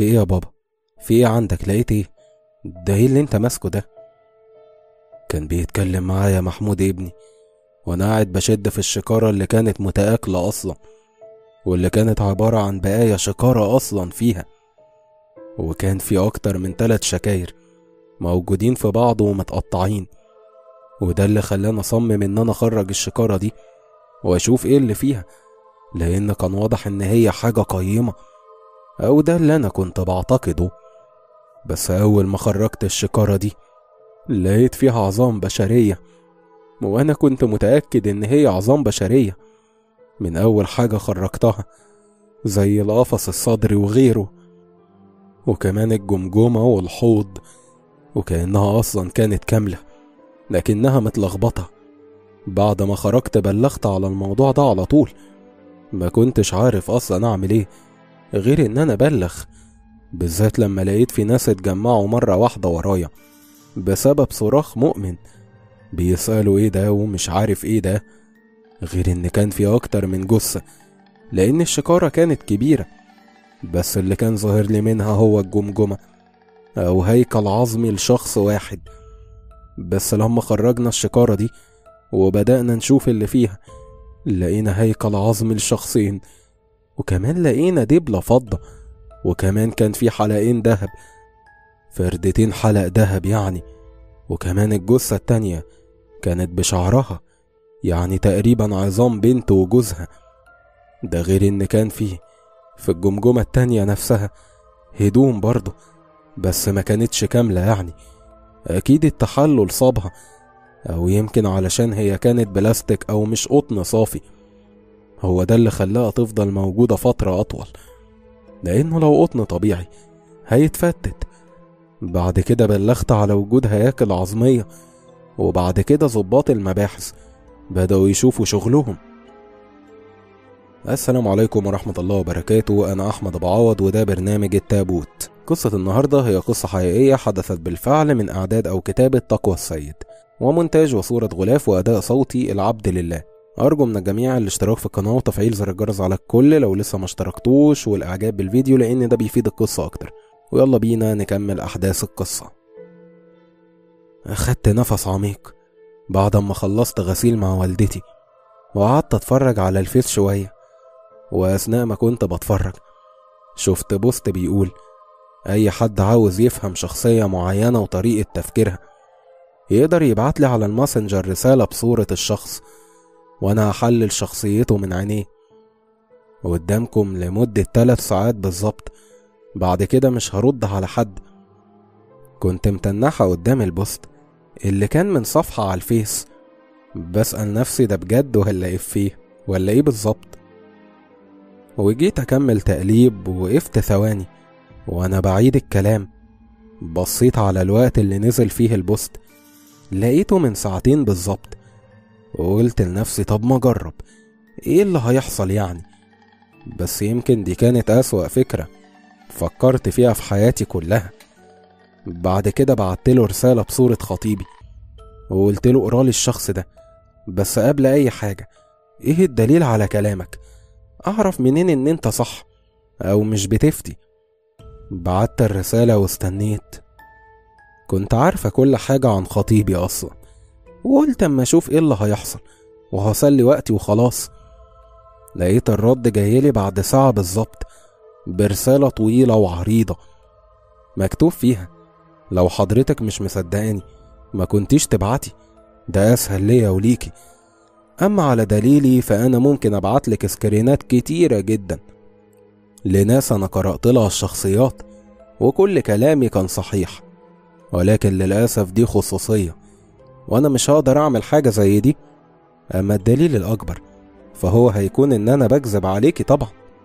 في ايه يا بابا في ايه عندك لقيت ايه ده ايه اللي انت ماسكه ده كان بيتكلم معايا محمود ابني وانا قاعد بشد في الشكارة اللي كانت متآكلة اصلا واللي كانت عبارة عن بقايا شكارة اصلا فيها وكان في اكتر من تلات شكاير موجودين في بعض ومتقطعين وده اللي خلاني اصمم ان انا اخرج الشكارة دي واشوف ايه اللي فيها لان كان واضح ان هي حاجة قيمة او ده اللي انا كنت بعتقده بس اول ما خرجت الشكارة دي لقيت فيها عظام بشرية وانا كنت متأكد ان هي عظام بشرية من اول حاجة خرجتها زي القفص الصدري وغيره وكمان الجمجمة والحوض وكأنها أصلا كانت كاملة لكنها متلخبطة بعد ما خرجت بلغت على الموضوع ده على طول ما كنتش عارف أصلا أعمل إيه غير إن أنا أبلغ بالذات لما لقيت في ناس اتجمعوا مرة واحدة ورايا بسبب صراخ مؤمن بيسألوا إيه ده ومش عارف إيه ده غير إن كان في أكتر من جثة لأن الشكارة كانت كبيرة بس اللي كان ظاهر لي منها هو الجمجمة أو هيكل عظمي لشخص واحد بس لما خرجنا الشكارة دي وبدأنا نشوف اللي فيها لقينا هيكل عظمي لشخصين وكمان لقينا دبلة فضة وكمان كان في حلقين دهب فردتين حلق دهب يعني وكمان الجثة التانية كانت بشعرها يعني تقريبا عظام بنت وجوزها ده غير ان كان فيه في الجمجمة التانية نفسها هدوم برضه بس ما كانتش كاملة يعني أكيد التحلل صابها أو يمكن علشان هي كانت بلاستيك أو مش قطن صافي هو ده اللي خلاها تفضل موجودة فترة أطول لأنه لو قطن طبيعي هيتفتت بعد كده بلغت على وجود هياكل عظمية وبعد كده ظباط المباحث بدأوا يشوفوا شغلهم السلام عليكم ورحمة الله وبركاته أنا أحمد أبو عوض وده برنامج التابوت قصة النهاردة هي قصة حقيقية حدثت بالفعل من إعداد أو كتابة تقوى السيد ومونتاج وصورة غلاف وأداء صوتي العبد لله أرجو من الجميع الاشتراك في القناة وتفعيل زر الجرس على الكل لو لسه ما اشتركتوش والإعجاب بالفيديو لأن ده بيفيد القصة أكتر ويلا بينا نكمل أحداث القصة أخدت نفس عميق بعد ما خلصت غسيل مع والدتي وقعدت أتفرج على الفيس شوية وأثناء ما كنت بتفرج شفت بوست بيقول أي حد عاوز يفهم شخصية معينة وطريقة تفكيرها يقدر يبعت لي على الماسنجر رسالة بصورة الشخص وأنا هحلل شخصيته من عينيه قدامكم لمدة تلات ساعات بالظبط بعد كده مش هرد على حد كنت متنحة قدام البوست اللي كان من صفحة على الفيس بسأل نفسي ده بجد ولا ايه فيه ولا ايه بالظبط وجيت أكمل تقليب ووقفت ثواني وأنا بعيد الكلام بصيت على الوقت اللي نزل فيه البوست لقيته من ساعتين بالظبط وقلت لنفسي طب ما أجرب إيه اللي هيحصل يعني بس يمكن دي كانت أسوأ فكرة فكرت فيها في حياتي كلها بعد كده بعتله رسالة بصورة خطيبي وقلت له اقرالي الشخص ده بس قبل أي حاجة إيه الدليل على كلامك أعرف منين إن أنت صح أو مش بتفتي بعت الرسالة واستنيت كنت عارفة كل حاجة عن خطيبي أصلا وقلت أما أشوف إيه اللي هيحصل وهسلي وقتي وخلاص لقيت الرد جايلي بعد ساعة بالظبط برسالة طويلة وعريضة مكتوب فيها لو حضرتك مش مصدقاني ما كنتيش تبعتي ده أسهل ليا وليكي أما على دليلي فأنا ممكن أبعتلك سكرينات كتيرة جدا لناس أنا قرأت لها الشخصيات وكل كلامي كان صحيح ولكن للأسف دي خصوصية وأنا مش هقدر أعمل حاجة زي دي أما الدليل الأكبر فهو هيكون إن أنا بكذب عليكي طبعا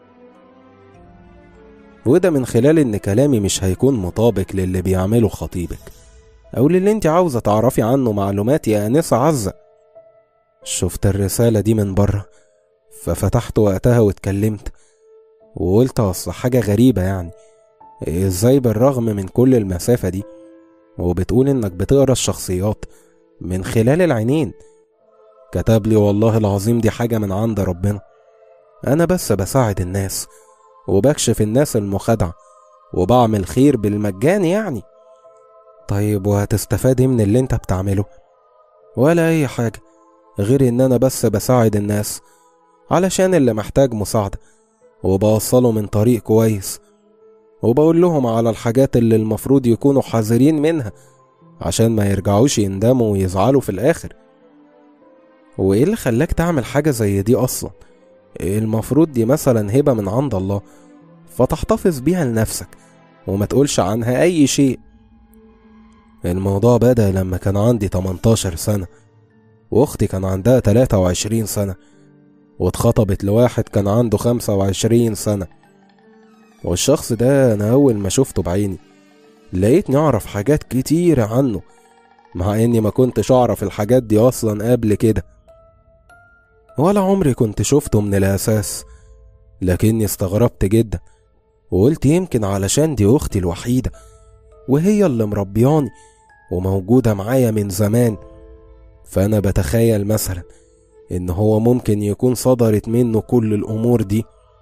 وده من خلال إن كلامي مش هيكون مطابق للي بيعمله خطيبك أو للي أنت عاوزة تعرفي عنه معلومات يا أنسة عزة شفت الرسالة دي من بره ففتحت وقتها واتكلمت وقلت أصل حاجة غريبة يعني ازاي بالرغم من كل المسافة دي وبتقول انك بتقرا الشخصيات من خلال العينين كتب لي والله العظيم دي حاجة من عند ربنا أنا بس بساعد الناس وبكشف الناس المخادعة وبعمل خير بالمجان يعني طيب وهتستفاد إيه من اللي انت بتعمله ولا اي حاجة غير ان انا بس بساعد الناس علشان اللي محتاج مساعدة وبوصله من طريق كويس وبقول لهم على الحاجات اللي المفروض يكونوا حذرين منها عشان ما يرجعوش يندموا ويزعلوا في الآخر وإيه اللي خلاك تعمل حاجة زي دي أصلا المفروض دي مثلا هبة من عند الله فتحتفظ بيها لنفسك وما تقولش عنها أي شيء الموضوع بدأ لما كان عندي 18 سنة وأختي كان عندها 23 سنة واتخطبت لواحد كان عنده 25 سنة والشخص ده أنا أول ما شفته بعيني لقيتني أعرف حاجات كتير عنه مع إني ما كنتش أعرف الحاجات دي أصلا قبل كده ولا عمري كنت شفته من الأساس لكني استغربت جدا وقلت يمكن علشان دي أختي الوحيدة وهي اللي مربياني وموجودة معايا من زمان فأنا بتخيل مثلا إن هو ممكن يكون صدرت منه كل الأمور دي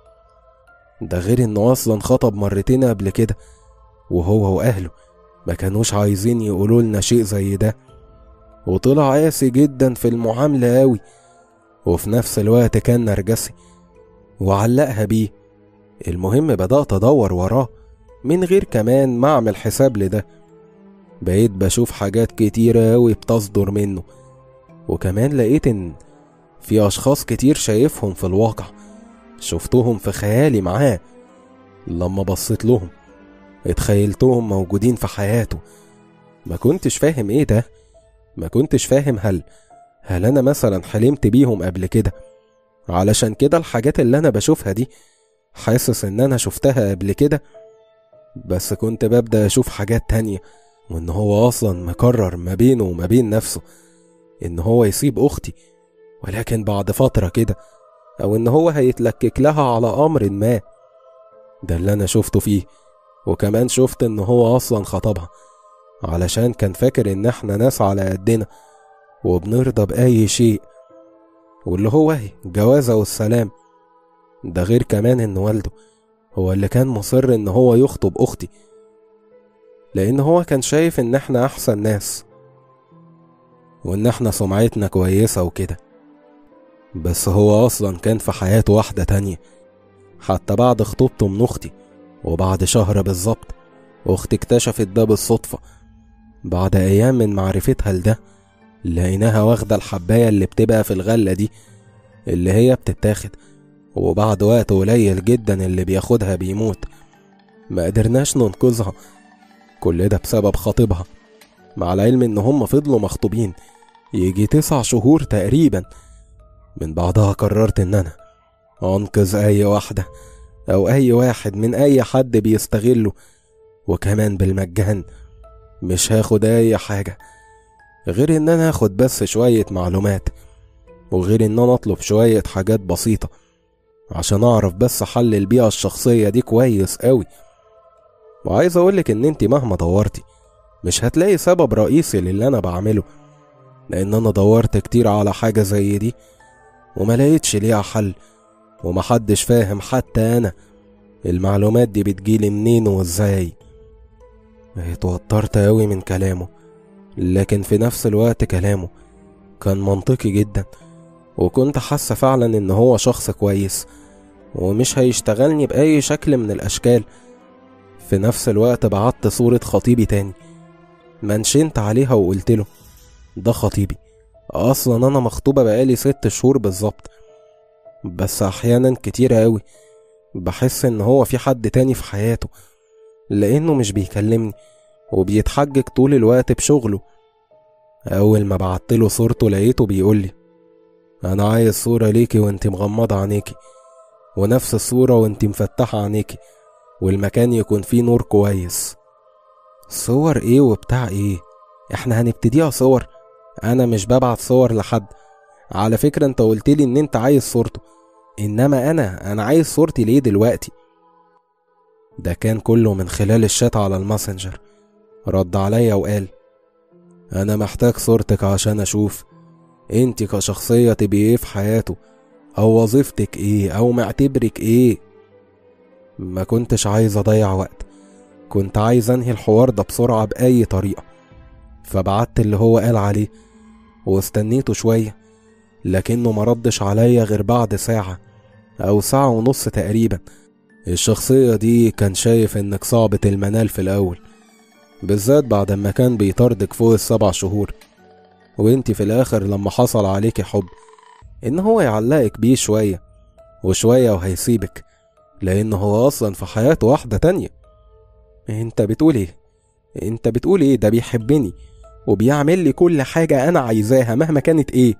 ده غير إنه أصلا خطب مرتين قبل كده وهو وأهله ما كانوش عايزين يقولوا لنا شيء زي ده وطلع قاسي جدا في المعاملة أوي وفي نفس الوقت كان نرجسي وعلقها بيه المهم بدأت أدور وراه من غير كمان ما أعمل حساب لده بقيت بشوف حاجات كتيرة أوي بتصدر منه وكمان لقيت إن في أشخاص كتير شايفهم في الواقع شفتهم في خيالي معاه لما بصيت لهم اتخيلتهم موجودين في حياته ما كنتش فاهم ايه ده ما كنتش فاهم هل هل انا مثلا حلمت بيهم قبل كده علشان كده الحاجات اللي انا بشوفها دي حاسس ان انا شفتها قبل كده بس كنت ببدأ اشوف حاجات تانية وان هو اصلا مكرر ما بينه وما بين نفسه ان هو يسيب اختي ولكن بعد فترة كده او ان هو هيتلكك لها على امر ما ده اللي انا شفته فيه وكمان شفت ان هو اصلا خطبها علشان كان فاكر ان احنا ناس على قدنا وبنرضى بأي شيء واللي هو اهي جوازة والسلام ده غير كمان ان والده هو اللي كان مصر ان هو يخطب اختي لان هو كان شايف ان احنا احسن ناس وان احنا سمعتنا كويسة وكده بس هو اصلا كان في حياته واحدة تانية حتى بعد خطوبته من اختي وبعد شهر بالظبط اختي اكتشفت ده بالصدفة بعد ايام من معرفتها لده لقيناها واخدة الحباية اللي بتبقى في الغلة دي اللي هي بتتاخد وبعد وقت قليل جدا اللي بياخدها بيموت ما قدرناش ننقذها كل ده بسبب خطيبها مع العلم ان هم فضلوا مخطوبين يجي تسع شهور تقريبا من بعدها قررت ان انا انقذ اي واحدة او اي واحد من اي حد بيستغله وكمان بالمجان مش هاخد اي حاجة غير ان انا اخد بس شوية معلومات وغير ان انا اطلب شوية حاجات بسيطة عشان اعرف بس حل البيئة الشخصية دي كويس قوي وعايز اقولك ان انت مهما دورتي مش هتلاقي سبب رئيسي للي انا بعمله لان انا دورت كتير على حاجة زي دي وما لقيتش ليها حل ومحدش فاهم حتى انا المعلومات دي بتجيلي منين وازاي اتوترت اوي من كلامه لكن في نفس الوقت كلامه كان منطقي جدا وكنت حاسة فعلا ان هو شخص كويس ومش هيشتغلني بأي شكل من الأشكال في نفس الوقت بعت صورة خطيبي تاني منشنت عليها وقلت له ده خطيبي أصلا أنا مخطوبة بقالي ست شهور بالظبط بس أحيانا كتيرة أوي بحس إن هو في حد تاني في حياته لأنه مش بيكلمني وبيتحجج طول الوقت بشغله أول ما بعتله صورته لقيته بيقولي أنا عايز صورة ليكي وانت مغمضة عينيكي ونفس الصورة وانت مفتحة عينيكي والمكان يكون فيه نور كويس صور ايه وبتاع ايه احنا هنبتديها صور انا مش ببعت صور لحد على فكرة انت قلتلي ان انت عايز صورته انما انا انا عايز صورتي ليه دلوقتي ده كان كله من خلال الشات على الماسنجر رد عليا وقال انا محتاج صورتك عشان اشوف انت كشخصية تبقي ايه في حياته او وظيفتك ايه او معتبرك ايه ما كنتش عايز اضيع وقت كنت عايز انهي الحوار ده بسرعة بأي طريقة فبعت اللي هو قال عليه واستنيته شوية لكنه مردش عليا غير بعد ساعة أو ساعة ونص تقريبا الشخصية دي كان شايف إنك صعبة المنال في الأول بالذات بعد ما كان بيطاردك فوق السبع شهور وانت في الآخر لما حصل عليكي حب إن هو يعلقك بيه شوية وشوية وهيسيبك لأن هو أصلا في حياته واحدة تانية انت بتقول ايه انت بتقول ايه ده بيحبني وبيعمل لي كل حاجة أنا عايزاها مهما كانت ايه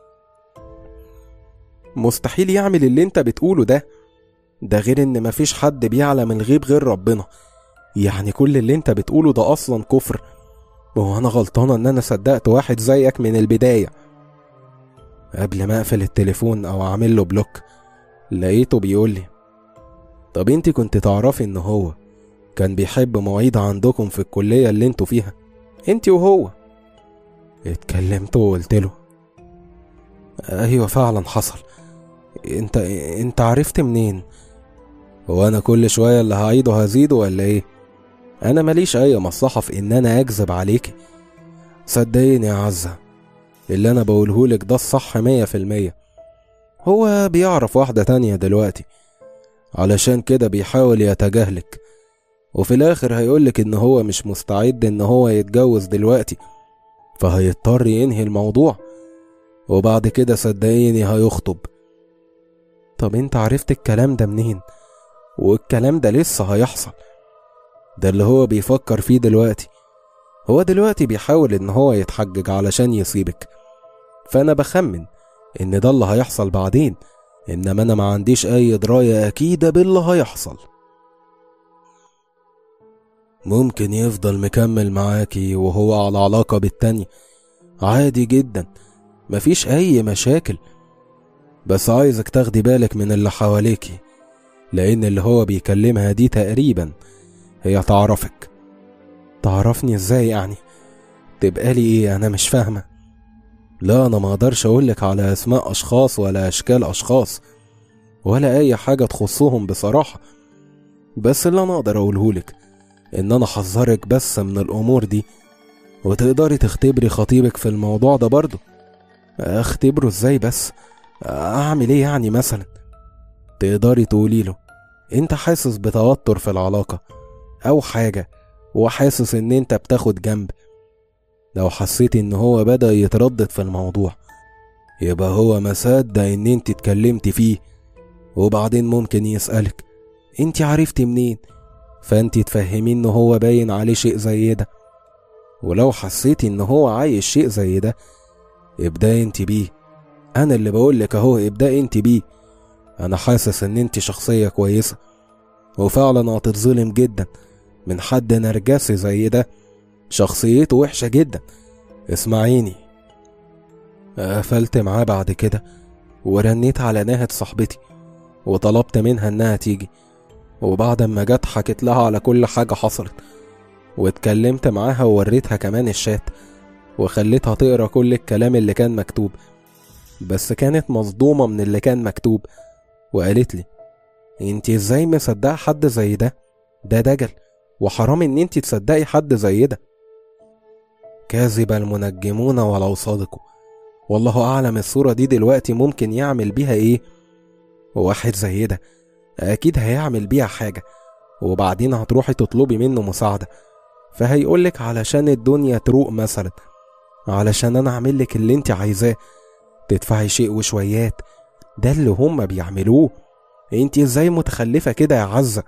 مستحيل يعمل اللي انت بتقوله ده ده غير ان مفيش حد بيعلم الغيب غير ربنا يعني كل اللي انت بتقوله ده اصلا كفر وهو انا غلطانة ان انا صدقت واحد زيك من البداية قبل ما اقفل التليفون او اعمل له بلوك لقيته بيقول لي طب انت كنت تعرفي ان هو كان بيحب معيدة عندكم في الكلية اللي انتوا فيها انت وهو اتكلمت وقلت له ايوه فعلا حصل انت انت عرفت منين هو انا كل شوية اللي هعيده هزيده ولا ايه انا ماليش اي مصلحة في ان انا اكذب عليك صدقيني يا عزة اللي انا بقولهولك ده الصح مية في المية هو بيعرف واحدة تانية دلوقتي علشان كده بيحاول يتجاهلك وفي الاخر هيقولك ان هو مش مستعد ان هو يتجوز دلوقتي فهيضطر ينهي الموضوع وبعد كده صدقيني هيخطب طب انت عرفت الكلام ده منين والكلام ده لسه هيحصل ده اللي هو بيفكر فيه دلوقتي هو دلوقتي بيحاول ان هو يتحجج علشان يسيبك فانا بخمن ان ده اللي هيحصل بعدين انما انا ما عنديش اي دراية اكيدة باللي هيحصل ممكن يفضل مكمل معاكي وهو على علاقة بالتانية عادي جدا مفيش أي مشاكل بس عايزك تاخدي بالك من اللي حواليكي لأن اللي هو بيكلمها دي تقريبا هي تعرفك تعرفني ازاي يعني تبقى لي ايه انا مش فاهمة لا انا ما اقدرش اقولك على اسماء اشخاص ولا اشكال اشخاص ولا اي حاجة تخصهم بصراحة بس اللي انا اقدر اقولهولك ان انا حذرك بس من الامور دي وتقدري تختبري خطيبك في الموضوع ده برضه اختبره ازاي بس اعمل ايه يعني مثلا تقدري تقولي له انت حاسس بتوتر في العلاقة او حاجة وحاسس ان انت بتاخد جنب لو حسيت ان هو بدأ يتردد في الموضوع يبقى هو ما صدق ان انت اتكلمت فيه وبعدين ممكن يسألك انت عرفتي منين فانت تفهمي ان هو باين عليه شيء زي ده ولو حسيتي ان هو عايش شيء زي ده ابدأي انت بيه انا اللي بقولك اهو ابدأي انت بيه انا حاسس ان انت شخصية كويسة وفعلا هتتظلم جدا من حد نرجسي زي ده شخصيته وحشة جدا اسمعيني قفلت معاه بعد كده ورنيت على ناهد صاحبتي وطلبت منها انها تيجي وبعد ما جت حكيت لها على كل حاجة حصلت واتكلمت معاها ووريتها كمان الشات وخليتها تقرا كل الكلام اللي كان مكتوب بس كانت مصدومة من اللي كان مكتوب وقالت لي انت ازاي مصدقة حد زي ده ده دجل وحرام ان انت تصدقي حد زي ده كاذب المنجمون ولو صادقوا والله اعلم الصورة دي دلوقتي ممكن يعمل بيها ايه واحد زي ده اكيد هيعمل بيها حاجة وبعدين هتروحي تطلبي منه مساعدة فهيقولك علشان الدنيا تروق مثلا علشان انا اعملك اللي انت عايزاه تدفعي شيء وشويات ده اللي هما بيعملوه انت ازاي متخلفة كده يا عزة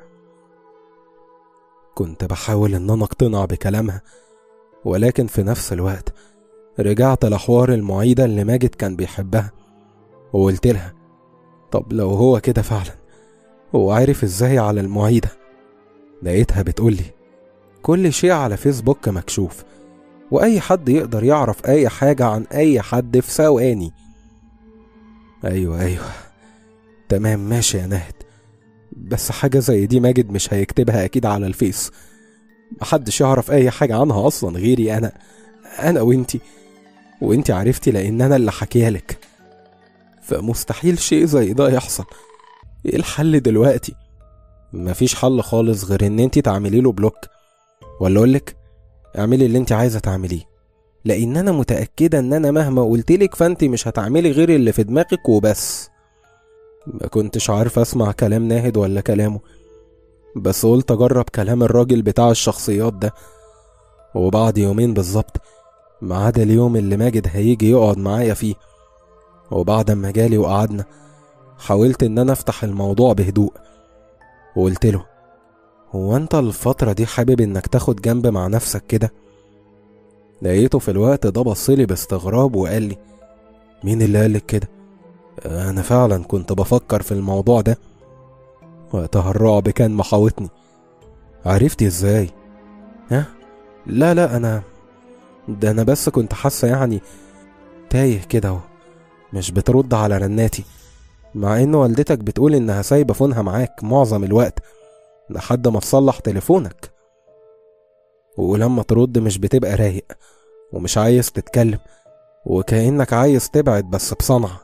كنت بحاول ان انا اقتنع بكلامها ولكن في نفس الوقت رجعت لحوار المعيدة اللي ماجد كان بيحبها وقلت لها طب لو هو كده فعلا هو عارف ازاي على المعيدة لقيتها بتقولي كل شيء على فيسبوك مكشوف وأي حد يقدر يعرف أي حاجة عن أي حد في ثواني أيوة أيوة تمام ماشي يا ناهد بس حاجة زي دي ماجد مش هيكتبها أكيد على الفيس محدش يعرف أي حاجة عنها أصلا غيري أنا أنا وإنتي وإنتي عرفتي لأن أنا اللي حكيالك فمستحيل شيء زي ده يحصل إيه الحل دلوقتي مفيش حل خالص غير ان انت تعملي له بلوك ولا اقولك اعملي اللي انت عايزه تعمليه لان انا متاكده ان انا مهما قلتلك فانت مش هتعملي غير اللي في دماغك وبس ما كنتش عارف اسمع كلام ناهد ولا كلامه بس قلت اجرب كلام الراجل بتاع الشخصيات ده وبعد يومين بالظبط ميعاد اليوم اللي ماجد هيجي يقعد معايا فيه وبعد ما جالي وقعدنا حاولت ان انا افتح الموضوع بهدوء وقلت له هو انت الفترة دي حابب انك تاخد جنب مع نفسك كده لقيته في الوقت ده بصلي باستغراب وقال لي مين اللي قالك كده انا فعلا كنت بفكر في الموضوع ده وقتها الرعب كان محاوطني عرفتي ازاي ها لا لا انا ده انا بس كنت حاسه يعني تايه كده اهو مش بترد على رناتي مع ان والدتك بتقول انها سايبه فونها معاك معظم الوقت لحد ما تصلح تليفونك ولما ترد مش بتبقى رايق ومش عايز تتكلم وكأنك عايز تبعد بس بصنعة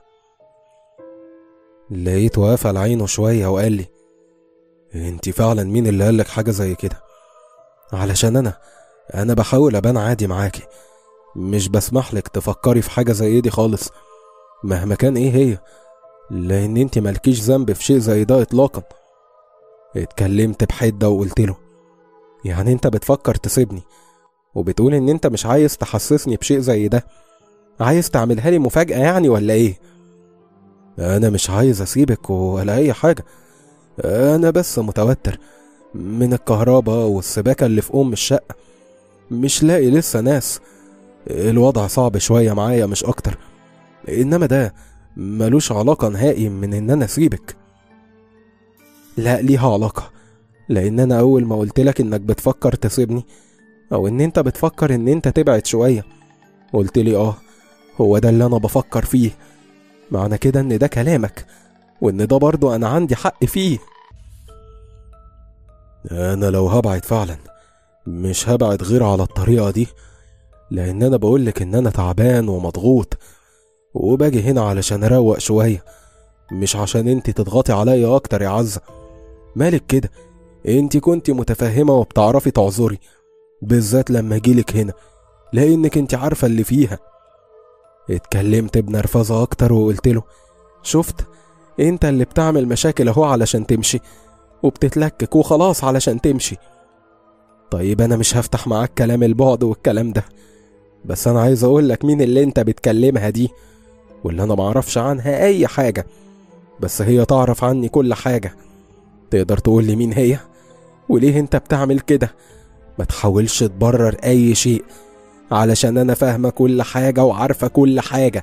لقيته قفل عينه شوية وقال لي انت فعلا مين اللي قالك حاجة زي كده علشان انا انا بحاول ابان عادي معاكي مش بسمحلك تفكري في حاجة زي دي خالص مهما كان ايه هي لان انت مالكيش ذنب في شيء زي ده اطلاقا اتكلمت بحدة وقلت له يعني انت بتفكر تسيبني وبتقول ان انت مش عايز تحسسني بشيء زي ده عايز تعملها لي مفاجأة يعني ولا ايه انا مش عايز اسيبك ولا اي حاجة انا بس متوتر من الكهرباء والسباكة اللي في ام الشقة مش لاقي لسه ناس الوضع صعب شوية معايا مش اكتر انما ده ملوش علاقة نهائي من ان انا اسيبك لا ليها علاقة لان انا اول ما قلت لك انك بتفكر تسيبني او ان انت بتفكر ان انت تبعد شوية قلت لي اه هو ده اللي انا بفكر فيه معنى كده ان ده كلامك وان ده برضو انا عندي حق فيه انا لو هبعد فعلا مش هبعد غير على الطريقة دي لان انا بقولك ان انا تعبان ومضغوط وباجي هنا علشان اروق شوية مش عشان انت تضغطي عليا اكتر يا عزة مالك كده انت كنت متفهمة وبتعرفي تعذري بالذات لما اجيلك هنا لانك انت عارفة اللي فيها اتكلمت بنرفزة اكتر وقلت له شفت انت اللي بتعمل مشاكل اهو علشان تمشي وبتتلكك وخلاص علشان تمشي طيب انا مش هفتح معاك كلام البعد والكلام ده بس انا عايز اقولك مين اللي انت بتكلمها دي واللي انا معرفش عنها اي حاجة بس هي تعرف عني كل حاجة تقدر تقولي مين هي وليه انت بتعمل كده ما تحاولش تبرر اي شيء علشان انا فاهمة كل حاجة وعارفة كل حاجة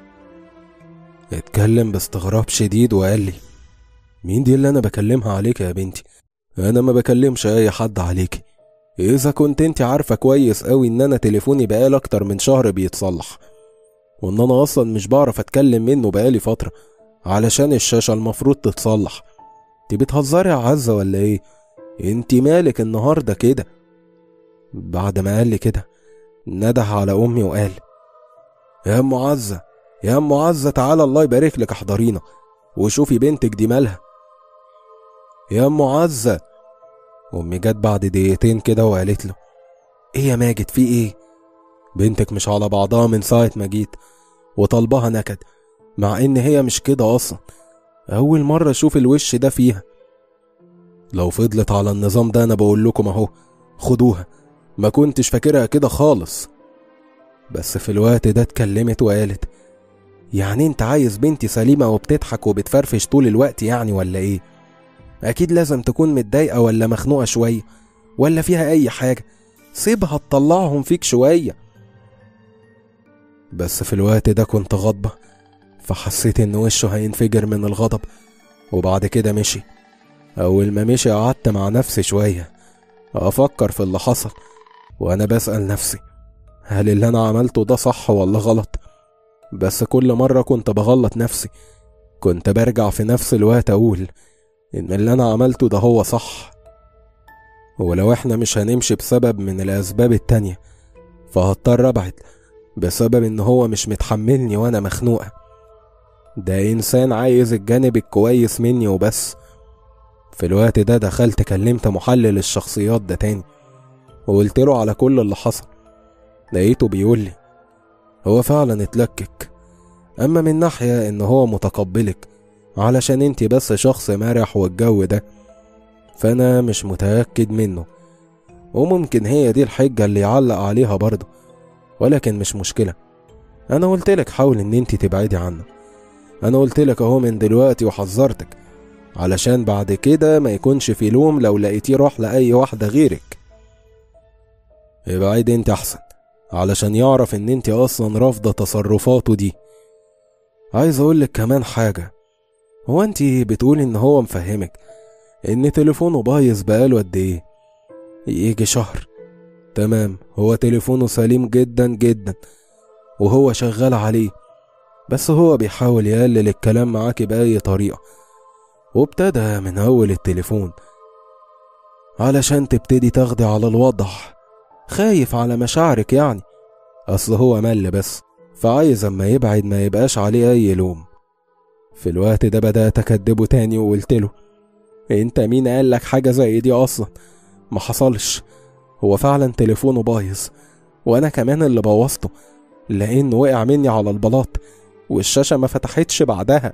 اتكلم باستغراب شديد وقال لي مين دي اللي انا بكلمها عليك يا بنتي انا ما بكلمش اي حد عليكي اذا كنت انت عارفة كويس قوي ان انا تليفوني بقالي اكتر من شهر بيتصلح وان انا اصلا مش بعرف اتكلم منه بقالي فترة علشان الشاشة المفروض تتصلح انت بتهزري يا عزة ولا ايه انت مالك النهاردة كده بعد ما قال لي كده نده على امي وقال يا ام عزة يا ام عزة تعالى الله يبارك لك احضرينا وشوفي بنتك دي مالها يا ام عزة امي جت بعد دقيقتين كده وقالت له ايه يا ماجد في ايه بنتك مش على بعضها من ساعة ما جيت وطلبها نكد مع ان هي مش كده اصلا اول مرة اشوف الوش ده فيها لو فضلت على النظام ده انا بقول لكم اهو خدوها ما كنتش فاكرها كده خالص بس في الوقت ده اتكلمت وقالت يعني انت عايز بنتي سليمة وبتضحك وبتفرفش طول الوقت يعني ولا ايه اكيد لازم تكون متضايقة ولا مخنوقة شوية ولا فيها اي حاجة سيبها تطلعهم فيك شوية بس في الوقت ده كنت غضبة فحسيت ان وشه هينفجر من الغضب وبعد كده مشي اول ما مشي قعدت مع نفسي شوية افكر في اللي حصل وانا بسأل نفسي هل اللي انا عملته ده صح ولا غلط بس كل مرة كنت بغلط نفسي كنت برجع في نفس الوقت اقول ان اللي انا عملته ده هو صح ولو احنا مش هنمشي بسبب من الاسباب التانية فهضطر ابعد بسبب ان هو مش متحملني وانا مخنوقة ده انسان عايز الجانب الكويس مني وبس في الوقت ده دخلت كلمت محلل الشخصيات ده تاني وقلت له على كل اللي حصل لقيته بيقول لي هو فعلا اتلكك اما من ناحية ان هو متقبلك علشان انت بس شخص مرح والجو ده فانا مش متأكد منه وممكن هي دي الحجة اللي يعلق عليها برضه ولكن مش مشكلة انا قلت لك حاول ان انت تبعدي عنه انا قلت لك اهو من دلوقتي وحذرتك علشان بعد كده ما يكونش في لوم لو لقيتيه راح لأي واحدة غيرك ابعدي انت احسن علشان يعرف ان انت اصلا رافضة تصرفاته دي عايز اقولك كمان حاجة هو انت بتقولي ان هو مفهمك ان تليفونه بايظ بقاله قد ايه يجي شهر تمام هو تليفونه سليم جدا جدا وهو شغال عليه بس هو بيحاول يقلل الكلام معاكي بأي طريقة وابتدى من أول التليفون علشان تبتدي تاخدي على الوضع خايف على مشاعرك يعني أصل هو مل بس فعايز أما يبعد ما يبقاش عليه أي لوم في الوقت ده بدأت أكدبه تاني وقلت له انت مين قال لك حاجة زي دي أصلا ما حصلش هو فعلا تليفونه بايظ وأنا كمان اللي بوظته لأنه وقع مني على البلاط والشاشة ما فتحتش بعدها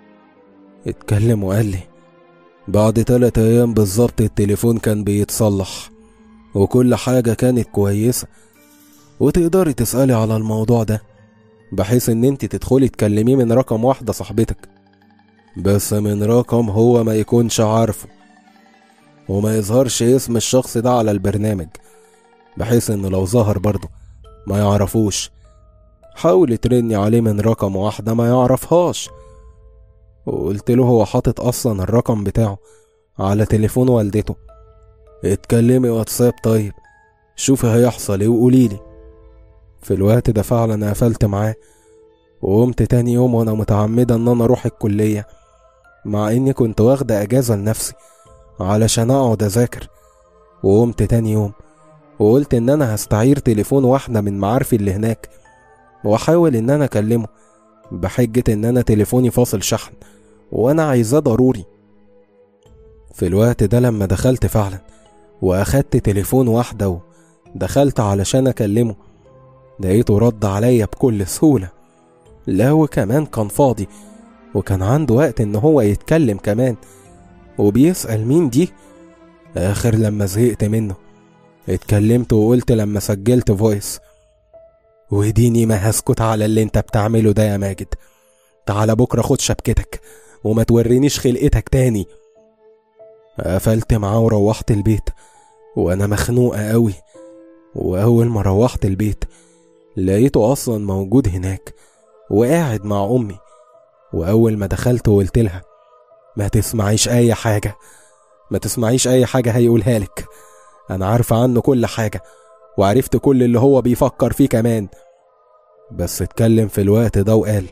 اتكلم وقال لي بعد تلات أيام بالظبط التليفون كان بيتصلح وكل حاجة كانت كويسة وتقدري تسألي على الموضوع ده بحيث ان انت تدخلي تكلميه من رقم واحدة صاحبتك بس من رقم هو ما يكونش عارفه وما يظهرش اسم الشخص ده على البرنامج بحيث انه لو ظهر برضه ما يعرفوش حاول ترني عليه من رقم واحدة ما يعرفهاش وقلت له هو حاطط اصلا الرقم بتاعه على تليفون والدته اتكلمي واتساب طيب شوفي هيحصل ايه وقوليلي في الوقت ده فعلا قفلت معاه وقمت تاني يوم وانا متعمدة ان انا اروح الكلية مع اني كنت واخدة اجازة لنفسي علشان اقعد اذاكر وقمت تاني يوم وقلت ان انا هستعير تليفون واحدة من معارفي اللي هناك واحاول ان انا اكلمه بحجة ان انا تليفوني فاصل شحن وانا عايزاه ضروري في الوقت ده لما دخلت فعلا واخدت تليفون واحدة ودخلت علشان اكلمه لقيته رد عليا بكل سهولة لا وكمان كان فاضي وكان عنده وقت ان هو يتكلم كمان وبيسأل مين دي اخر لما زهقت منه اتكلمت وقلت لما سجلت فويس وديني ما هسكت على اللي انت بتعمله ده يا ماجد تعالى بكرة خد شبكتك وما تورينيش خلقتك تاني قفلت معاه وروحت البيت وانا مخنوقة قوي واول ما روحت البيت لقيته اصلا موجود هناك وقاعد مع امي واول ما دخلت وقلت لها ما تسمعيش اي حاجة ما تسمعيش اي حاجة هيقولها لك انا عارفة عنه كل حاجة وعرفت كل اللي هو بيفكر فيه كمان بس اتكلم في الوقت ده وقال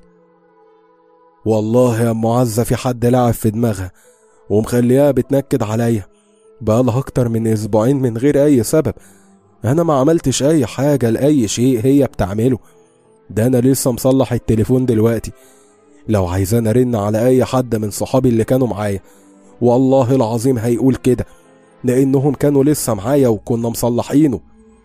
والله يا ام عزة في حد لعب في دماغها ومخليها بتنكد عليا بقالها اكتر من اسبوعين من غير اي سبب انا ما عملتش اي حاجة لاي شيء هي بتعمله ده انا لسه مصلح التليفون دلوقتي لو عايزان ارن على اي حد من صحابي اللي كانوا معايا والله العظيم هيقول كده لانهم كانوا لسه معايا وكنا مصلحينه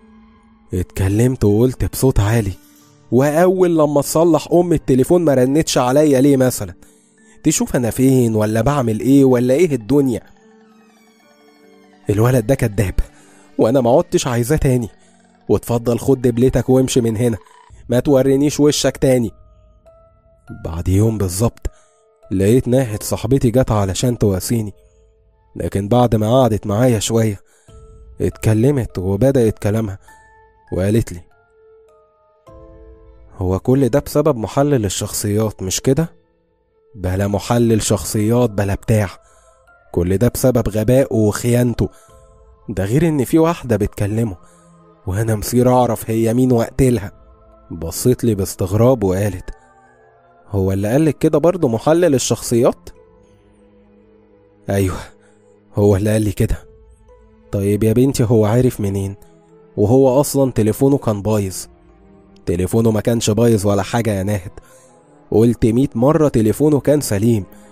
اتكلمت وقلت بصوت عالي واول لما تصلح ام التليفون ما رنتش عليا ليه مثلا تشوف انا فين ولا بعمل ايه ولا ايه الدنيا الولد ده كداب وانا ما عدتش عايزاه تاني واتفضل خد دبلتك وامشي من هنا ما تورينيش وشك تاني بعد يوم بالظبط لقيت ناحية صاحبتي جت علشان تواسيني لكن بعد ما قعدت معايا شوية اتكلمت وبدأت كلامها وقالت لي هو كل ده بسبب محلل الشخصيات مش كده؟ بلا محلل شخصيات بلا بتاع كل ده بسبب غبائه وخيانته ده غير ان في واحدة بتكلمه وانا مصير اعرف هي مين واقتلها بصيت لي باستغراب وقالت هو اللي قالك كده برضه محلل الشخصيات ايوه هو اللي قال لي كده طيب يا بنتي هو عارف منين وهو اصلا تليفونه كان بايظ تليفونه ما كانش بايظ ولا حاجة يا ناهد قلت ميت مرة تليفونه كان سليم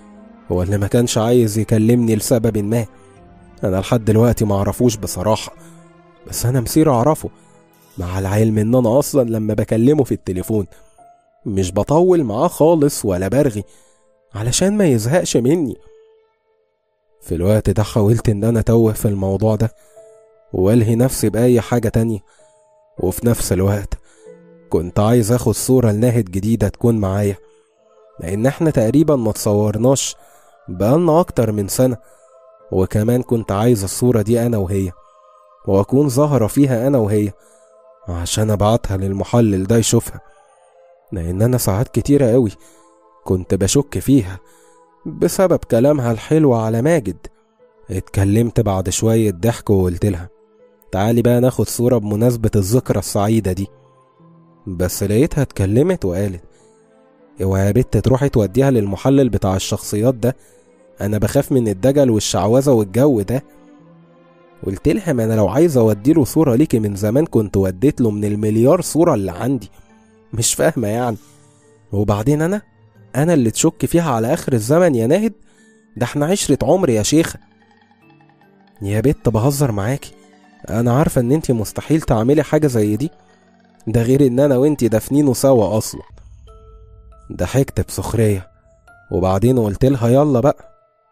هو اللي ما كانش عايز يكلمني لسبب ما انا لحد دلوقتي ما اعرفوش بصراحة بس انا مسير اعرفه مع العلم ان انا اصلا لما بكلمه في التليفون مش بطول معاه خالص ولا برغي علشان ما يزهقش مني في الوقت ده حاولت ان انا اتوه في الموضوع ده والهي نفسي باي حاجة تانية وفي نفس الوقت كنت عايز اخد صورة لناهد جديدة تكون معايا لان احنا تقريبا ما تصورناش بقالنا اكتر من سنة وكمان كنت عايز الصورة دي انا وهي واكون ظاهرة فيها انا وهي عشان ابعتها للمحلل ده يشوفها لان انا ساعات كتيرة قوي كنت بشك فيها بسبب كلامها الحلو على ماجد اتكلمت بعد شوية ضحك وقلت لها تعالي بقى ناخد صورة بمناسبة الذكرى السعيدة دي بس لقيتها اتكلمت وقالت اوعى يا بت تروحي توديها للمحلل بتاع الشخصيات ده انا بخاف من الدجل والشعوذة والجو ده قلت لها ما انا لو عايز اوديله صورة ليكي من زمان كنت وديت له من المليار صورة اللي عندي مش فاهمة يعني وبعدين انا انا اللي تشك فيها على اخر الزمن يا ناهد ده احنا عشرة عمر يا شيخة يا بت بهزر معاكي انا عارفة ان انتي مستحيل تعملي حاجة زي دي ده غير ان انا وانتي دافنينه سوا اصلا ضحكت بسخرية وبعدين قلت لها يلا بقى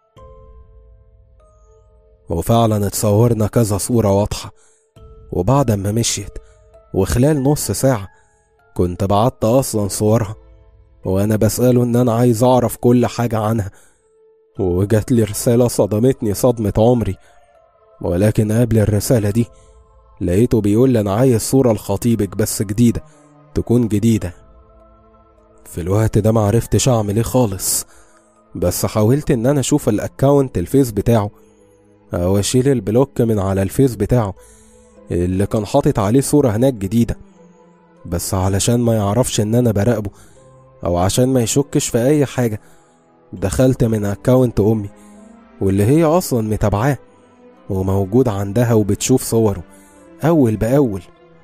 وفعلا اتصورنا كذا صورة واضحة وبعد ما مشيت وخلال نص ساعة كنت بعت أصلا صورها وأنا بسأله إن أنا عايز أعرف كل حاجة عنها وجات لي رسالة صدمتني صدمة عمري ولكن قبل الرسالة دي لقيته بيقول لي أنا عايز صورة لخطيبك بس جديدة تكون جديدة في الوقت ده معرفتش أعمل إيه خالص بس حاولت إن أنا أشوف الأكاونت الفيس بتاعه أو أشيل البلوك من على الفيس بتاعه اللي كان حاطط عليه صورة هناك جديدة بس علشان ما يعرفش إن أنا براقبه أو عشان ما يشكش في أي حاجة دخلت من أكاونت أمي واللي هي أصلا متابعاه وموجود عندها وبتشوف صوره أول بأول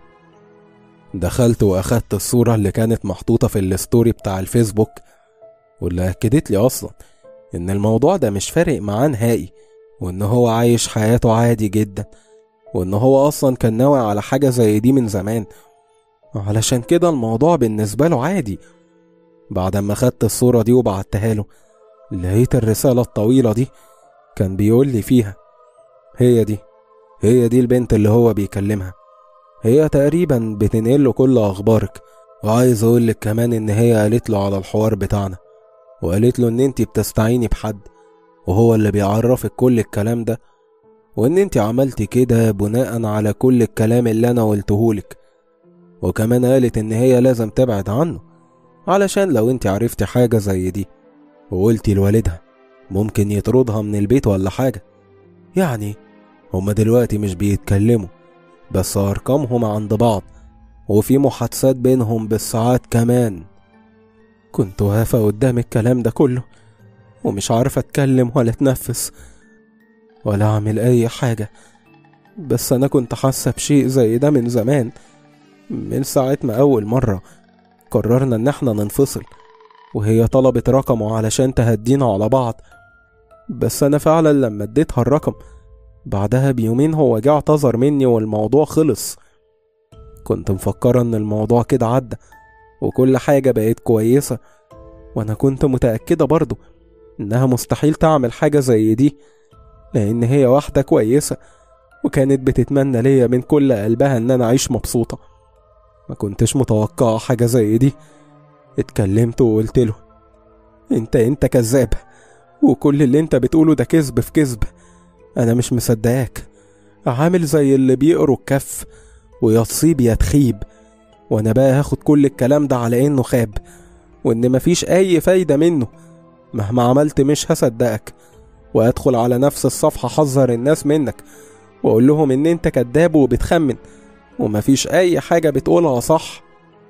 دخلت وأخدت الصورة اللي كانت محطوطة في الستوري بتاع الفيسبوك واللي أكدت لي أصلا إن الموضوع ده مش فارق معاه نهائي وإن هو عايش حياته عادي جدا وإن هو أصلا كان ناوي على حاجة زي دي من زمان علشان كده الموضوع بالنسبة له عادي بعد ما خدت الصورة دي وبعتها له لقيت الرسالة الطويلة دي كان بيقول لي فيها هي دي هي دي البنت اللي هو بيكلمها هي تقريبا بتنقل له كل أخبارك وعايز أقول لك كمان إن هي قالت له على الحوار بتاعنا وقالت له إن أنت بتستعيني بحد وهو اللي بيعرفك كل الكلام ده وإن أنت عملتي كده بناء على كل الكلام اللي أنا قلتهولك وكمان قالت إن هي لازم تبعد عنه علشان لو أنت عرفتي حاجة زي دي وقلتي لوالدها ممكن يطردها من البيت ولا حاجة يعني هما دلوقتي مش بيتكلموا بس أرقامهم عند بعض وفي محادثات بينهم بالساعات كمان كنت واقفة قدام الكلام ده كله ومش عارفة أتكلم ولا أتنفس ولا أعمل أي حاجة بس أنا كنت حاسة بشيء زي ده من زمان من ساعة ما أول مرة قررنا إن احنا ننفصل وهي طلبت رقمه علشان تهدينا على بعض بس أنا فعلا لما اديتها الرقم بعدها بيومين هو جه اعتذر مني والموضوع خلص كنت مفكرة إن الموضوع كده عدى وكل حاجة بقت كويسة وأنا كنت متأكدة برضه إنها مستحيل تعمل حاجة زي دي لأن هي واحدة كويسة وكانت بتتمنى ليا من كل قلبها إن أنا أعيش مبسوطة ما كنتش متوقعة حاجة زي دي اتكلمت وقلت له انت انت كذاب وكل اللي انت بتقوله ده كذب في كذب انا مش مصدقاك عامل زي اللي بيقروا الكف ويا تصيب يا تخيب وانا بقى هاخد كل الكلام ده على انه خاب وان مفيش اي فايدة منه مهما عملت مش هصدقك وادخل على نفس الصفحة حذر الناس منك واقول لهم ان انت كذاب وبتخمن ومفيش اي حاجة بتقولها صح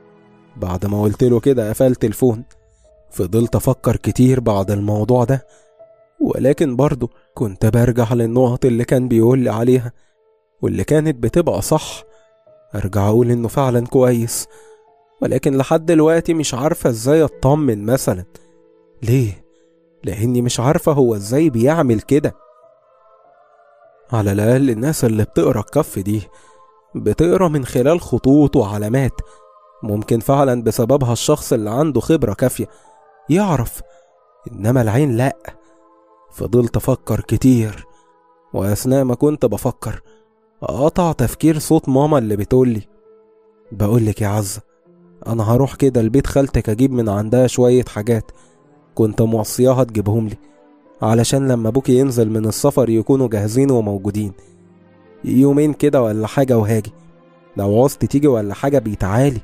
بعد ما قلت له كده قفلت الفون فضلت افكر كتير بعد الموضوع ده ولكن برضه كنت برجع للنقط اللي كان بيقول لي عليها واللي كانت بتبقى صح ارجع اقول انه فعلا كويس ولكن لحد دلوقتي مش عارفة ازاي اطمن مثلا ليه لاني مش عارفة هو ازاي بيعمل كده على الاقل الناس اللي بتقرا الكف دي بتقرا من خلال خطوط وعلامات ممكن فعلا بسببها الشخص اللي عنده خبرة كافية يعرف إنما العين لأ فضلت أفكر كتير وأثناء ما كنت بفكر قطع تفكير صوت ماما اللي بتقولي بقولك يا عزة أنا هروح كده البيت خالتك أجيب من عندها شوية حاجات كنت موصياها تجيبهم لي علشان لما أبوكي ينزل من السفر يكونوا جاهزين وموجودين يومين كده ولا حاجة وهاجي لو عوزت تيجي ولا حاجة بيتعالي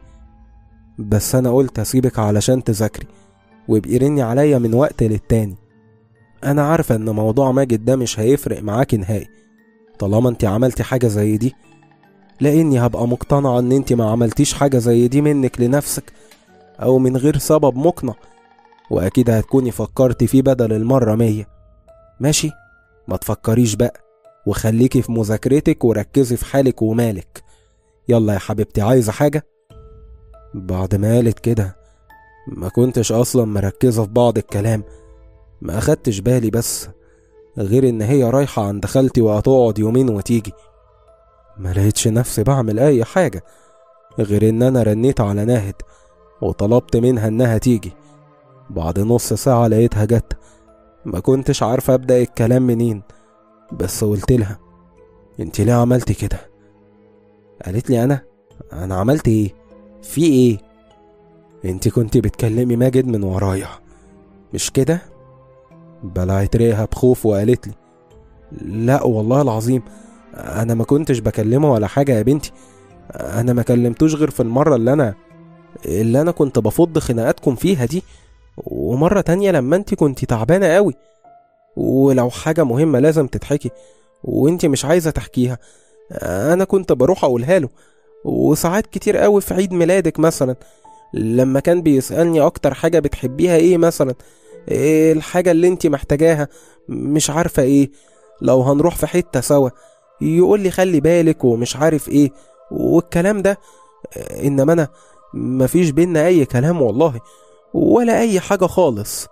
بس أنا قلت أسيبك علشان تذاكري وابقي رني عليا من وقت للتاني أنا عارفة إن موضوع ماجد ده مش هيفرق معاكي نهائي طالما انت عملتي حاجة زي دي لاني هبقى مقتنعة ان انت ما عملتيش حاجة زي دي منك لنفسك او من غير سبب مقنع واكيد هتكوني فكرتي فيه بدل المرة مية ماشي ما تفكريش بقى وخليكي في مذاكرتك وركزي في حالك ومالك يلا يا حبيبتي عايزة حاجة بعد ما قالت كده ما كنتش اصلا مركزة في بعض الكلام ما اخدتش بالي بس غير ان هي رايحة عند خالتي وهتقعد يومين وتيجي ما لقيتش نفسي بعمل اي حاجة غير ان انا رنيت على ناهد وطلبت منها انها تيجي بعد نص ساعة لقيتها جت ما كنتش عارفة ابدأ الكلام منين بس قلت لها انت ليه عملتي كده قالت لي انا انا عملت ايه في ايه انت كنت بتكلمي ماجد من ورايا مش كده بلعت ريها بخوف وقالت لي لا والله العظيم انا ما كنتش بكلمه ولا حاجه يا بنتي انا ما كلمتوش غير في المره اللي انا اللي انا كنت بفض خناقاتكم فيها دي ومره تانية لما انت كنت تعبانه قوي ولو حاجه مهمه لازم تتحكي وانت مش عايزه تحكيها انا كنت بروح اقولها له وساعات كتير قوي في عيد ميلادك مثلا لما كان بيسالني اكتر حاجه بتحبيها ايه مثلا إيه الحاجه اللي انت محتاجاها مش عارفه ايه لو هنروح في حته سوا يقول لي خلي بالك ومش عارف ايه والكلام ده انما انا مفيش بينا اي كلام والله ولا اي حاجه خالص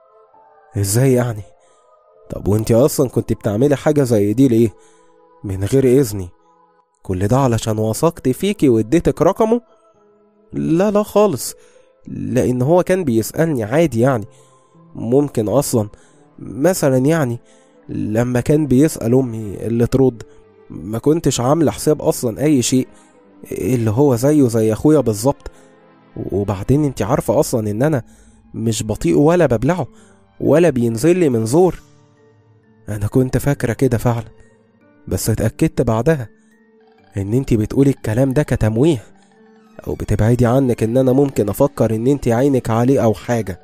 ازاي يعني طب وانت اصلا كنت بتعملي حاجه زي دي ليه من غير اذني كل ده علشان وثقت فيكي واديتك رقمه لا لا خالص لان هو كان بيسالني عادي يعني ممكن اصلا مثلا يعني لما كان بيسال امي اللي ترد ما كنتش عامله حساب اصلا اي شيء اللي هو زيه زي اخويا بالظبط وبعدين انت عارفه اصلا ان انا مش بطيء ولا ببلعه ولا بينزل لي من زور انا كنت فاكره كده فعلا بس اتاكدت بعدها ان انت بتقولي الكلام ده كتمويه او بتبعدي عنك ان انا ممكن افكر ان انت عينك عليه او حاجه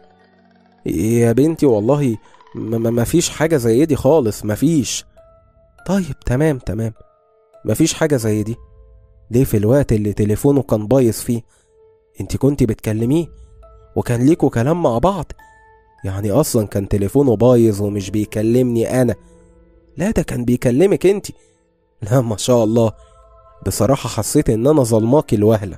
يا بنتي والله ما فيش حاجه زي دي خالص مفيش طيب تمام تمام مفيش حاجه زي دي ليه في الوقت اللي تليفونه كان بايظ فيه انت كنت بتكلميه وكان ليكوا كلام مع بعض يعني اصلا كان تليفونه بايظ ومش بيكلمني انا لا ده كان بيكلمك انت لا ما شاء الله بصراحة حسيت ان انا ظلماكي الوهلة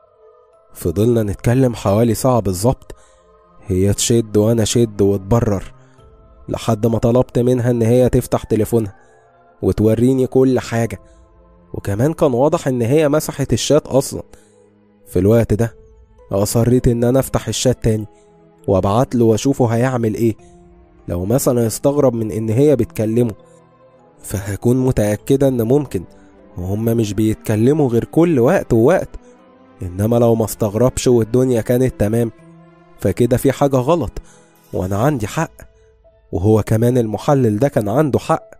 فضلنا نتكلم حوالي ساعة بالظبط هي تشد وانا شد وتبرر لحد ما طلبت منها ان هي تفتح تليفونها وتوريني كل حاجة وكمان كان واضح ان هي مسحت الشات اصلا في الوقت ده اصريت ان انا افتح الشات تاني وابعت له واشوفه هيعمل ايه لو مثلا استغرب من ان هي بتكلمه فهكون متأكدة ان ممكن وهما مش بيتكلموا غير كل وقت ووقت انما لو ما استغربش والدنيا كانت تمام فكده في حاجة غلط وانا عندي حق وهو كمان المحلل ده كان عنده حق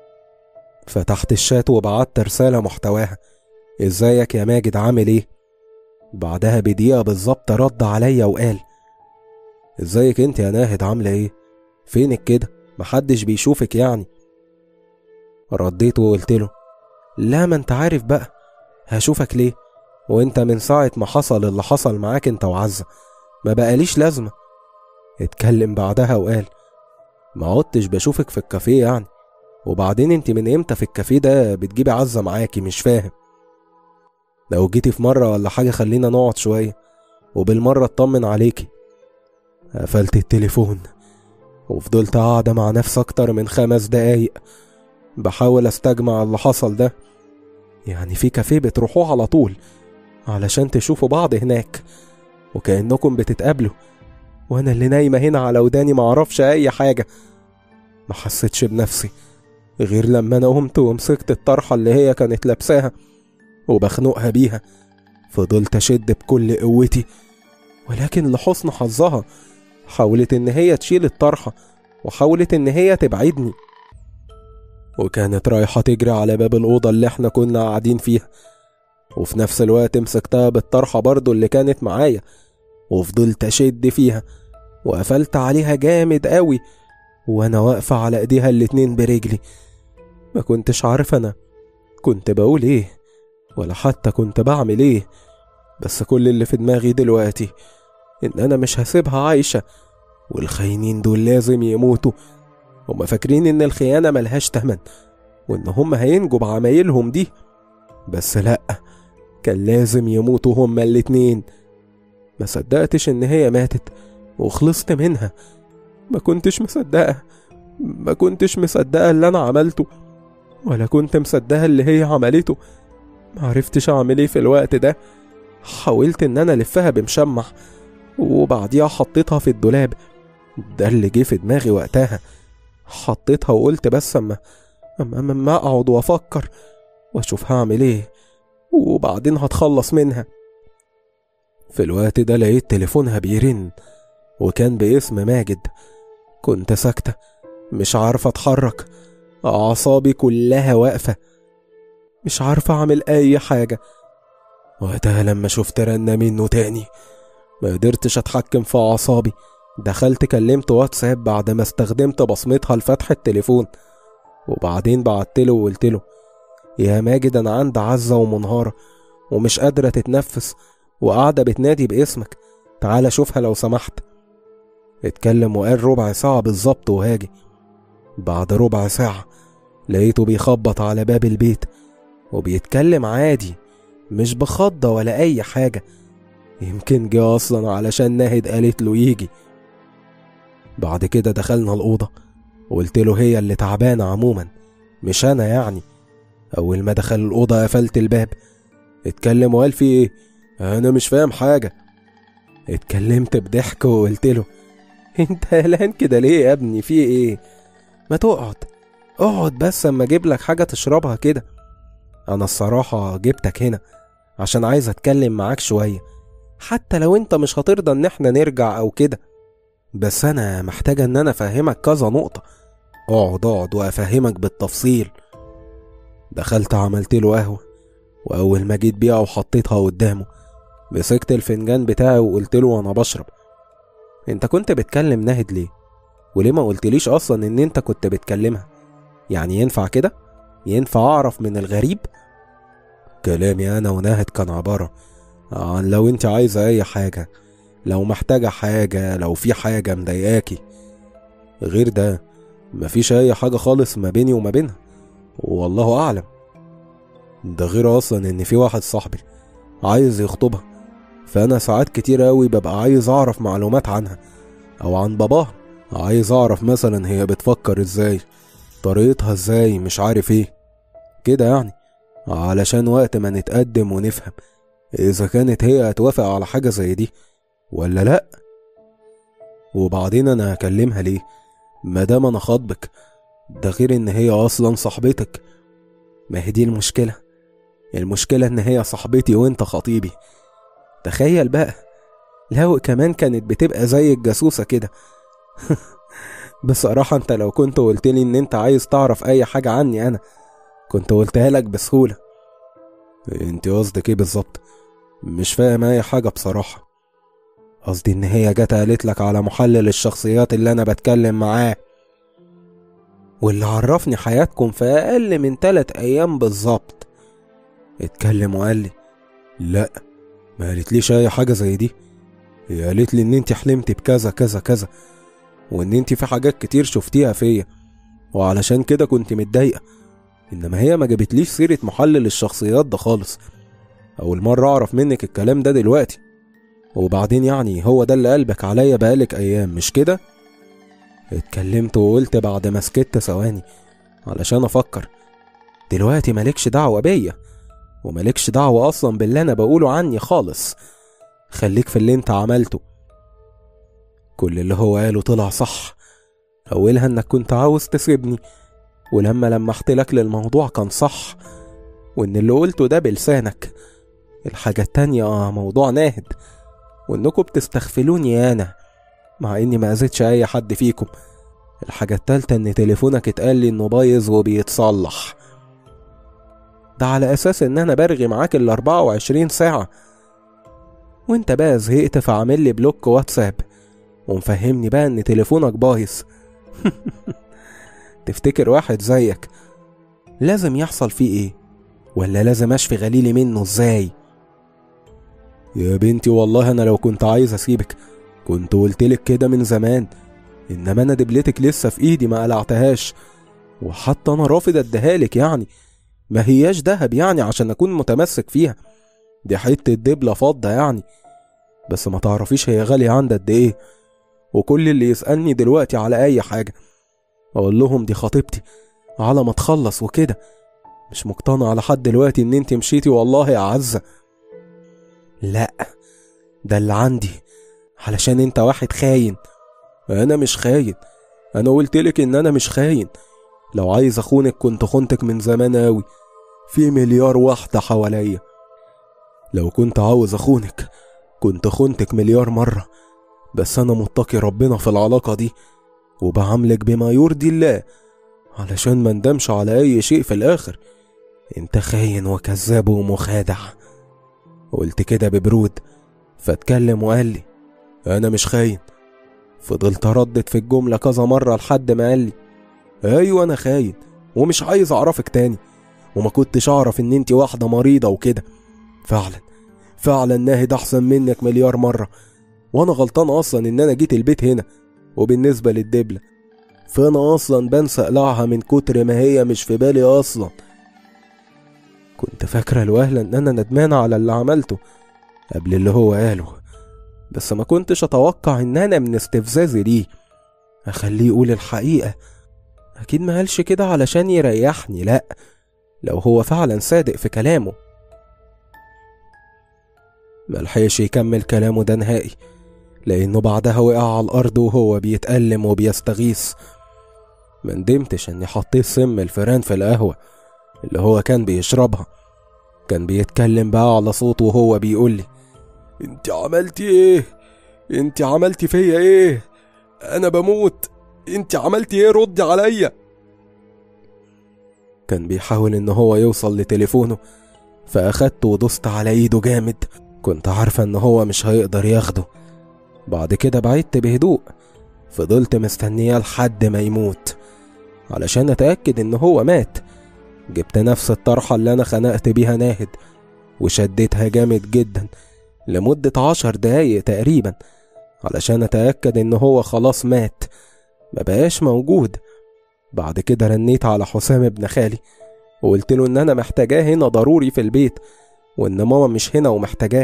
فتحت الشات وبعت رسالة محتواها ازيك يا ماجد عامل ايه بعدها بدقيقة بالظبط رد عليا وقال ازيك انت يا ناهد عاملة ايه فينك كده محدش بيشوفك يعني رديت وقلت له لا ما انت عارف بقى هشوفك ليه وانت من ساعة ما حصل اللي حصل معاك انت وعزة ما بقاليش لازمة اتكلم بعدها وقال ما عدتش بشوفك في الكافيه يعني وبعدين انت من امتى في الكافيه ده بتجيبي عزة معاكي مش فاهم لو جيتي في مرة ولا حاجة خلينا نقعد شوية وبالمرة اطمن عليكي قفلت التليفون وفضلت قاعدة مع نفسي أكتر من خمس دقايق بحاول استجمع اللي حصل ده يعني في كافيه بتروحوه على طول علشان تشوفوا بعض هناك وكأنكم بتتقابلوا وأنا اللي نايمة هنا على وداني معرفش أي حاجة ما حسيتش بنفسي غير لما أنا قمت ومسكت الطرحة اللي هي كانت لابساها وبخنقها بيها فضلت أشد بكل قوتي ولكن لحسن حظها حاولت إن هي تشيل الطرحة وحاولت إن هي تبعدني وكانت رايحة تجري على باب الأوضة اللي احنا كنا قاعدين فيها وفي نفس الوقت مسكتها بالطرحة برضو اللي كانت معايا وفضلت أشد فيها وقفلت عليها جامد قوي وأنا واقفة على إيديها الاتنين برجلي ما كنتش عارف أنا كنت بقول إيه ولا حتى كنت بعمل إيه بس كل اللي في دماغي دلوقتي إن أنا مش هسيبها عايشة والخاينين دول لازم يموتوا هما فاكرين إن الخيانة ملهاش تمن وإن هما هينجوا بعمايلهم دي بس لأ كان لازم يموتوا هما الاتنين ما صدقتش إن هي ماتت وخلصت منها ما كنتش مصدقة ما كنتش مصدقة اللي أنا عملته ولا كنت مصدقة اللي هي عملته معرفتش أعمل إيه في الوقت ده حاولت إن أنا ألفها بمشمع وبعديها حطيتها في الدولاب ده اللي جه في دماغي وقتها حطيتها وقلت بس أما أما ما أقعد وأفكر وأشوف هعمل إيه وبعدين هتخلص منها في الوقت ده لقيت تليفونها بيرن وكان باسم ماجد كنت ساكتة مش عارفة أتحرك أعصابي كلها واقفة مش عارفة أعمل أي حاجة وقتها لما شفت رنة منه تاني ما قدرتش أتحكم في أعصابي دخلت كلمت واتساب بعد ما استخدمت بصمتها لفتح التليفون وبعدين بعتله وقلت له يا ماجد أنا عندي عزة ومنهارة ومش قادرة تتنفس وقاعدة بتنادي باسمك تعال شوفها لو سمحت اتكلم وقال ربع ساعة بالظبط وهاجي بعد ربع ساعة لقيته بيخبط على باب البيت وبيتكلم عادي مش بخضة ولا أي حاجة يمكن جه أصلا علشان ناهد قالت له يجي بعد كده دخلنا الأوضة وقلت له هي اللي تعبانة عموما مش أنا يعني أول ما دخل الأوضة قفلت الباب اتكلم وقال في إيه أنا مش فاهم حاجة اتكلمت بضحك وقلت له انت قلقان كده ليه يا ابني في ايه ما تقعد اقعد بس اما اجيب لك حاجه تشربها كده انا الصراحه جبتك هنا عشان عايز اتكلم معاك شويه حتى لو انت مش هترضى ان احنا نرجع او كده بس انا محتاجه ان انا افهمك كذا نقطه اقعد اقعد وافهمك بالتفصيل دخلت عملت له قهوه واول ما جيت بيها وحطيتها قدامه مسكت الفنجان بتاعي وقلت له وانا بشرب انت كنت بتكلم ناهد ليه وليه ما قلتليش اصلا ان انت كنت بتكلمها يعني ينفع كده ينفع اعرف من الغريب كلامي انا وناهد كان عبارة عن لو انت عايزة اي حاجة لو محتاجة حاجة لو في حاجة مضايقاكي غير ده مفيش اي حاجة خالص ما بيني وما بينها والله اعلم ده غير اصلا ان في واحد صاحبي عايز يخطبها فأنا ساعات كتير أوي ببقى عايز أعرف معلومات عنها أو عن باباها عايز أعرف مثلا هي بتفكر إزاي طريقتها إزاي مش عارف إيه كده يعني علشان وقت ما نتقدم ونفهم إذا كانت هي هتوافق على حاجة زي دي ولا لأ وبعدين أنا هكلمها ليه مادام أنا خاطبك ده غير إن هي أصلا صاحبتك ما هي دي المشكلة المشكلة إن هي صاحبتي وإنت خطيبي تخيل بقى لو كمان كانت بتبقى زي الجاسوسة كده بصراحة انت لو كنت قلتلي ان انت عايز تعرف اي حاجة عني انا كنت قلتها لك بسهولة انت قصدك ايه بالظبط مش فاهم اي حاجة بصراحة قصدي ان هي جت قالت لك على محلل الشخصيات اللي انا بتكلم معاه واللي عرفني حياتكم في اقل من تلات ايام بالظبط اتكلم وقال لي لا ما قالتليش اي حاجه زي دي هي قالت لي ان انت حلمتي بكذا كذا كذا وان انت في حاجات كتير شفتيها فيا وعلشان كده كنت متضايقه انما هي ما جابتليش سيره محلل الشخصيات ده خالص اول مره اعرف منك الكلام ده دلوقتي وبعدين يعني هو ده اللي قلبك عليا بقالك ايام مش كده اتكلمت وقلت بعد ما سكت ثواني علشان افكر دلوقتي مالكش دعوة بيا ومالكش دعوة اصلا باللي انا بقوله عني خالص خليك في اللي انت عملته كل اللي هو قاله طلع صح اولها انك كنت عاوز تسيبني ولما لمحت لك للموضوع كان صح وان اللي قلته ده بلسانك الحاجة التانية موضوع ناهد وانكم بتستغفلوني انا مع اني ما اذيتش اي حد فيكم الحاجة التالتة ان تليفونك اتقال لي انه بايظ وبيتصلح ده على اساس ان انا برغي معاك ال 24 ساعة وانت بقى زهقت فعامل لي بلوك واتساب ومفهمني بقى ان تليفونك بايظ تفتكر واحد زيك لازم يحصل فيه ايه ولا لازم اشفي غليلي منه ازاي يا بنتي والله انا لو كنت عايز اسيبك كنت قلتلك كده من زمان انما انا دبلتك لسه في ايدي ما قلعتهاش وحتى انا رافض اديهالك يعني ما هياش دهب يعني عشان اكون متمسك فيها دي حتة دبلة فضة يعني بس ما تعرفيش هي غالية عندي قد ايه وكل اللي يسألني دلوقتي على اي حاجة اقول لهم دي خطيبتي على ما تخلص وكده مش مقتنع لحد دلوقتي ان انت مشيتي والله يا عزة لا ده اللي عندي علشان انت واحد خاين انا مش خاين انا قلتلك ان انا مش خاين لو عايز اخونك كنت خنتك من زمان اوي في مليار واحدة حواليا لو كنت عاوز اخونك كنت خنتك مليار مرة بس انا متقي ربنا في العلاقة دي وبعاملك بما يرضي الله علشان ما ندمش على اي شيء في الاخر انت خاين وكذاب ومخادع قلت كده ببرود فاتكلم وقال لي انا مش خاين فضلت اردد في الجملة كذا مرة لحد ما قال لي ايوه انا خاين ومش عايز اعرفك تاني وما كنتش اعرف ان انت واحدة مريضة وكده فعلا فعلا ناهد احسن منك مليار مرة وانا غلطان اصلا ان انا جيت البيت هنا وبالنسبة للدبلة فانا اصلا بنسى اقلعها من كتر ما هي مش في بالي اصلا كنت فاكرة الوهلة ان انا ندمانة على اللي عملته قبل اللي هو قاله بس ما كنتش اتوقع ان انا من استفزازي ليه اخليه يقول الحقيقة اكيد ما قالش كده علشان يريحني لا لو هو فعلا صادق في كلامه ملحقش يكمل كلامه ده نهائي لأنه بعدها وقع على الأرض وهو بيتألم وبيستغيث ما ندمتش إني حطيت سم الفيران في القهوة اللي هو كان بيشربها كان بيتكلم بقى على صوته وهو بيقول لي انت عملتي ايه انت عملتي فيا ايه انا بموت انت عملتي ايه ردي عليا كان بيحاول ان هو يوصل لتليفونه فاخدته ودوست على ايده جامد كنت عارفة ان هو مش هيقدر ياخده بعد كده بعدت بهدوء فضلت مستنياه لحد ما يموت علشان اتأكد ان هو مات جبت نفس الطرحة اللي انا خنقت بيها ناهد وشديتها جامد جدا لمدة عشر دقايق تقريبا علشان اتأكد ان هو خلاص مات مبقاش موجود بعد كده رنيت على حسام ابن خالي وقلت له ان انا محتاجاه هنا ضروري في البيت وان ماما مش هنا ومحتاجاه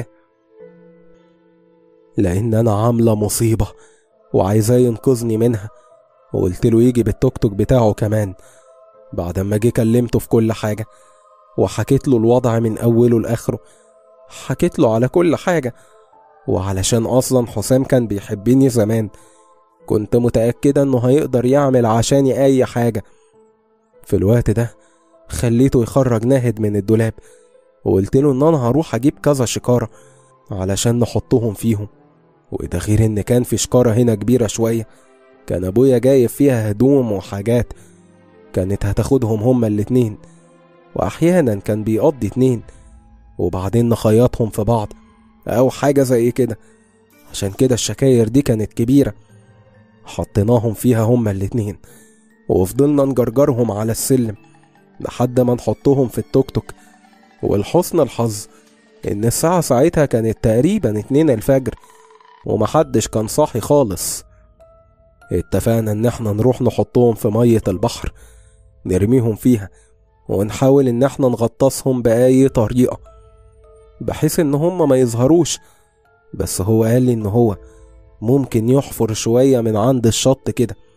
لان انا عامله مصيبه وعايزاه ينقذني منها وقلت له يجي بالتوك توك بتاعه كمان بعد ما جه كلمته في كل حاجه وحكيت له الوضع من اوله لاخره حكيت له على كل حاجه وعلشان اصلا حسام كان بيحبني زمان كنت متاكده انه هيقدر يعمل عشاني اي حاجه في الوقت ده خليته يخرج ناهد من الدولاب وقلت له ان انا هروح اجيب كذا شكارة علشان نحطهم فيهم وده غير ان كان في شكارة هنا كبيرة شوية كان ابويا جايب فيها هدوم وحاجات كانت هتاخدهم هما الاتنين واحيانا كان بيقضي اتنين وبعدين نخيطهم في بعض او حاجة زي كده عشان كده الشكاير دي كانت كبيرة حطيناهم فيها هما الاتنين وفضلنا نجرجرهم على السلم لحد ما نحطهم في التوك توك ولحسن الحظ إن الساعة ساعتها كانت تقريبا اتنين الفجر ومحدش كان صاحي خالص اتفقنا إن احنا نروح نحطهم في مية البحر نرميهم فيها ونحاول إن احنا نغطسهم بأي طريقة بحيث إن هما ما يظهروش بس هو قال لي إن هو ممكن يحفر شوية من عند الشط كده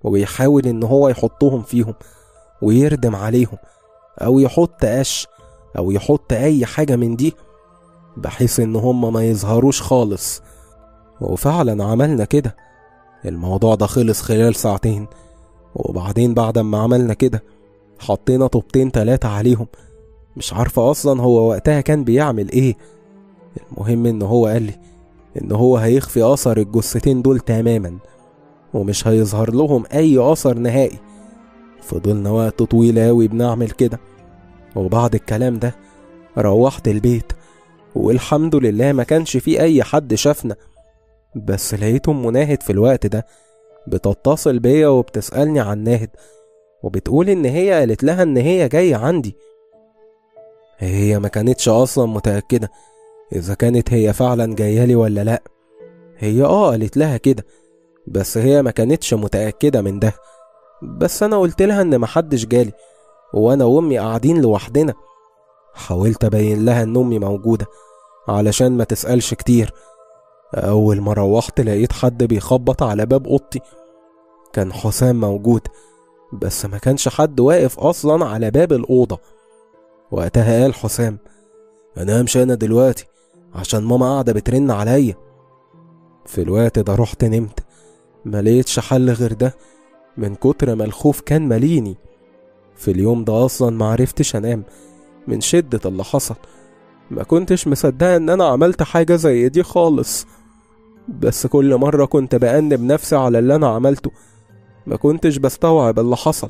ويحاول ان هو يحطهم فيهم ويردم عليهم او يحط قش او يحط اي حاجة من دي بحيث ان هم ما يظهروش خالص وفعلا عملنا كده الموضوع ده خلص خلال ساعتين وبعدين بعد ما عملنا كده حطينا طوبتين تلاتة عليهم مش عارفة أصلا هو وقتها كان بيعمل إيه المهم إن هو قال لي إن هو هيخفي أثر الجثتين دول تماما ومش هيظهر لهم أي أثر نهائي فضلنا وقت طويل أوي بنعمل كده وبعد الكلام ده روحت البيت والحمد لله ما كانش في أي حد شافنا بس لقيت أم ناهد في الوقت ده بتتصل بيا وبتسألني عن ناهد وبتقول إن هي قالت لها إن هي جاية عندي هي ما كانتش أصلا متأكدة إذا كانت هي فعلا جاية لي ولا لأ هي آه قالت لها كده بس هي ما كانتش متأكدة من ده بس أنا قلت لها إن محدش جالي وأنا وأمي قاعدين لوحدنا حاولت أبين لها إن أمي موجودة علشان ما تسألش كتير أول ما روحت لقيت حد بيخبط على باب أوضتي كان حسام موجود بس ما كانش حد واقف أصلا على باب الأوضة وقتها قال حسام أنا همشي أنا دلوقتي عشان ماما قاعدة بترن عليا في الوقت ده رحت نمت ما لقيتش حل غير ده من كتر ما الخوف كان ماليني في اليوم ده أصلا ما عرفتش أنام من شدة اللي حصل ما كنتش مصدقة إن أنا عملت حاجة زي دي خالص بس كل مرة كنت بأنب نفسي على اللي أنا عملته ما كنتش بستوعب اللي حصل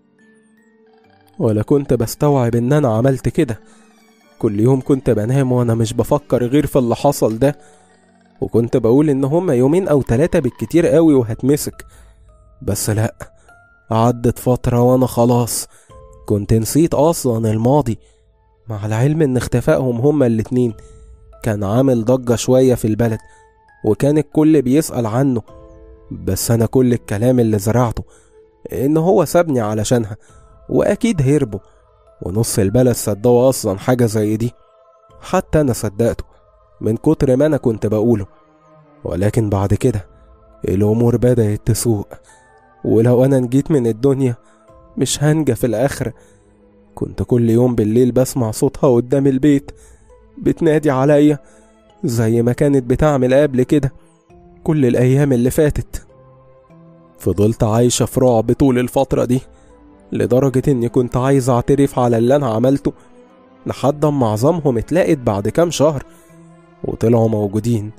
ولا كنت بستوعب إن أنا عملت كده كل يوم كنت بنام وأنا مش بفكر غير في اللي حصل ده وكنت بقول إن هما يومين أو تلاتة بالكتير قوي وهتمسك بس لأ عدت فترة وأنا خلاص كنت نسيت أصلا الماضي مع العلم إن اختفائهم هما الاتنين كان عامل ضجة شوية في البلد وكان الكل بيسأل عنه بس أنا كل الكلام اللي زرعته إن هو سابني علشانها وأكيد هربوا ونص البلد صدقوا أصلا حاجة زي دي حتى أنا صدقته من كتر ما أنا كنت بقوله ولكن بعد كده الأمور بدأت تسوء ولو أنا نجيت من الدنيا مش هنجى في الآخرة كنت كل يوم بالليل بسمع صوتها قدام البيت بتنادي عليا زي ما كانت بتعمل قبل كده كل الأيام اللي فاتت فضلت عايشة في رعب طول الفترة دي لدرجة إني كنت عايز أعترف على اللي أنا عملته لحد أما معظمهم اتلاقت بعد كام شهر وطلعوا موجودين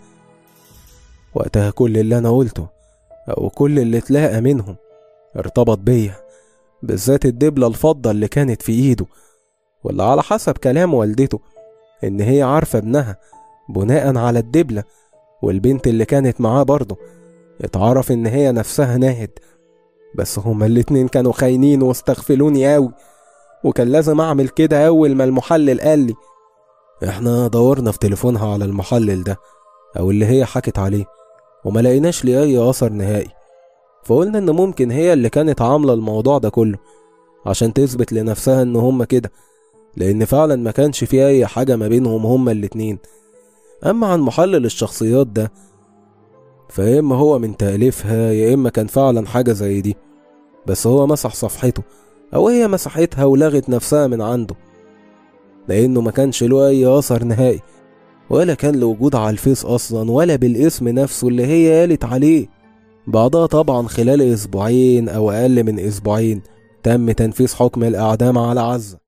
وقتها كل اللي أنا قلته أو كل اللي اتلاقى منهم ارتبط بيا بالذات الدبلة الفضة اللي كانت في إيده واللي على حسب كلام والدته إن هي عارفة ابنها بناء على الدبلة والبنت اللي كانت معاه برضه اتعرف إن هي نفسها ناهد بس هما الاتنين كانوا خاينين واستغفلوني أوي وكان لازم أعمل كده أول ما المحلل قال لي احنا دورنا في تليفونها على المحلل ده أو اللي هي حكت عليه وما لقيناش ليه أي أثر نهائي فقلنا إن ممكن هي اللي كانت عاملة الموضوع ده كله عشان تثبت لنفسها إن هما كده لأن فعلا ما كانش في أي حاجة ما بينهم هما الاتنين أما عن محلل الشخصيات ده فيا إما هو من تأليفها يا إما كان فعلا حاجة زي دي بس هو مسح صفحته أو هي مسحتها ولغت نفسها من عنده لأنه ما كانش له أي أثر نهائي ولا كان له وجود على الفيس أصلا ولا بالاسم نفسه اللي هي قالت عليه بعدها طبعا خلال أسبوعين أو أقل من أسبوعين تم تنفيذ حكم الإعدام على عزة